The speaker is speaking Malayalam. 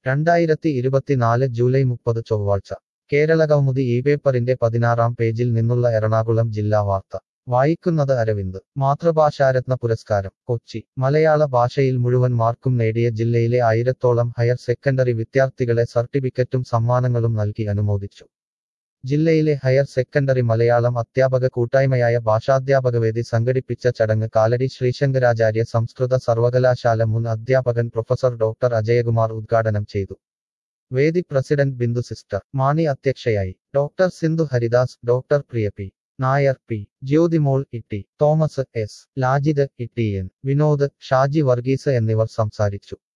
രണ്ടായിരത്തി ഇരുപത്തിനാല് ജൂലൈ മുപ്പത് ചൊവ്വാഴ്ച കേരളകൗമുദി ഈ പേപ്പറിന്റെ പതിനാറാം പേജിൽ നിന്നുള്ള എറണാകുളം ജില്ലാ വാർത്ത വായിക്കുന്നത് അരവിന്ദ് മാതൃഭാഷാരത്ന പുരസ്കാരം കൊച്ചി മലയാള ഭാഷയിൽ മുഴുവൻ മാർക്കും നേടിയ ജില്ലയിലെ ആയിരത്തോളം ഹയർ സെക്കൻഡറി വിദ്യാർത്ഥികളെ സർട്ടിഫിക്കറ്റും സമ്മാനങ്ങളും നൽകി അനുമോദിച്ചു ജില്ലയിലെ ഹയർ സെക്കൻഡറി മലയാളം അധ്യാപക കൂട്ടായ്മയായ ഭാഷാധ്യാപകവേദി സംഘടിപ്പിച്ച ചടങ്ങ് കാലടി ശ്രീശങ്കരാചാര്യ സംസ്കൃത സർവകലാശാല മുൻ അധ്യാപകൻ പ്രൊഫസർ ഡോക്ടർ അജയകുമാർ ഉദ്ഘാടനം ചെയ്തു വേദി പ്രസിഡന്റ് ബിന്ദു സിസ്റ്റർ മാണി അധ്യക്ഷയായി doctor Sindhu Haridas doctor Priya P Nair P Jyothimol Itty Thomas S Lajid Itty N Vinod Shaji Varghese എന്നിവർ സംസാരിച്ചു